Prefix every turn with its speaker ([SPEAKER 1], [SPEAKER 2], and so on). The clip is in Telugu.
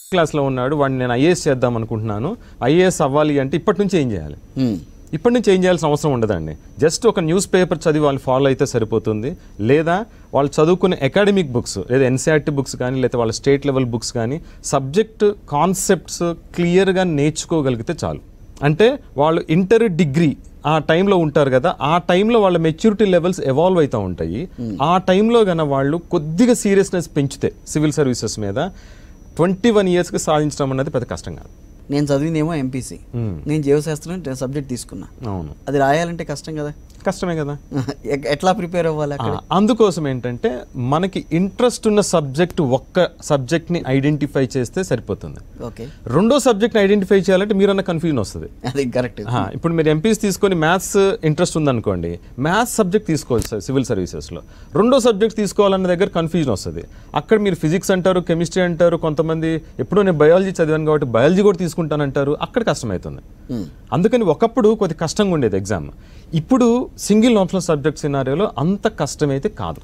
[SPEAKER 1] క్లాస్లో ఉన్నాడు వాడిని నేను ఐఏఎస్ చేద్దాం అనుకుంటున్నాను ఐఏఎస్ అవ్వాలి అంటే ఇప్పటి నుంచి ఏం చేయాలి
[SPEAKER 2] మ్మ్.
[SPEAKER 1] ఇప్పటి నుంచి ఏం చేయాల్సిన అవసరం ఉండదండి జస్ట్ ఒక న్యూస్ పేపర్ చదివి వాళ్ళు ఫాలో అయితే సరిపోతుంది లేదా వాళ్ళు చదువుకునే అకాడమిక్ బుక్స్ లేదా ఎన్సీఆర్టీ బుక్స్ కానీ లేదా వాళ్ళ స్టేట్ లెవెల్ బుక్స్ కానీ సబ్జెక్ట్ కాన్సెప్ట్స్ క్లియర్గా నేర్చుకోగలిగితే చాలు అంటే వాళ్ళు ఇంటర్ డిగ్రీ ఆ టైంలో ఉంటారు కదా ఆ టైంలో వాళ్ళ మెచ్యూరిటీ లెవెల్స్ ఎవాల్వ్ అవుతూ ఉంటాయి ఆ టైంలో గన వాళ్ళు కొద్దిగా సీరియస్నెస్ పెంచితే సివిల్ సర్వీసెస్ మీద ట్వంటీ వన్ ఇయర్స్కి సాధించడం అన్నది పెద్ద కష్టం కాదు
[SPEAKER 2] నేను చదివిందేమో ఎంపీసీ
[SPEAKER 1] మ్మ్.
[SPEAKER 2] నేను జీవశాస్త్రం సబ్జెక్ట్ తీసుకున్నా
[SPEAKER 1] అవును
[SPEAKER 2] అది రాయాలంటే కష్టం కదా
[SPEAKER 1] కష్టమే కదా
[SPEAKER 2] ఎ- ఎట్లా ప్రిపేర్ అవ్వాలి అక్కడ
[SPEAKER 1] ఆ, అందుకోసం ఏంటంటే మనకి ఇంట్రెస్ట్ ఉన్న సబ్జెక్ట్ ఒక్క సబ్జెక్ట్ని ఐడెంటిఫై చేస్తే సరిపోతుంది
[SPEAKER 2] ఓకే
[SPEAKER 1] రెండో సబ్జెక్ట్ని ఐడెంటిఫై చేయాలంటే మీరన్న కన్ఫ్యూజన్ వస్తుంది
[SPEAKER 2] అది కరెక్ట్
[SPEAKER 1] ఆ, ఇప్పుడు మీరు ఎంపీస్ తీసుకొని మ్యాథ్స్ ఇంట్రెస్ట్ ఉందనుకోండి మ్యాథ్స్ సబ్జెక్ట్ తీసుకోవచ్చు సార్ సివిల్ సర్వీసెస్లో రెండో సబ్జెక్ట్ తీసుకోవాలన్న దగ్గర కన్ఫ్యూజన్ వస్తుంది అక్కడ మీరు ఫిజిక్స్ అంటారు కెమిస్ట్రీ అంటారు కొంతమంది ఎప్పుడో నేను బయాలజీ చదివాను కాబట్టి బయాలజీ కూడా తీసుకుంటానంటారు అక్కడ కష్టమవుతుంది అందుకని ఒకప్పుడు కొద్ది కష్టంగా ఉండేది ఎగ్జామ్ ఇప్పుడు సింగిల్ ఆప్షన్ సబ్జెక్ట్ సినారియోలో అంత కష్టమైతే కాదు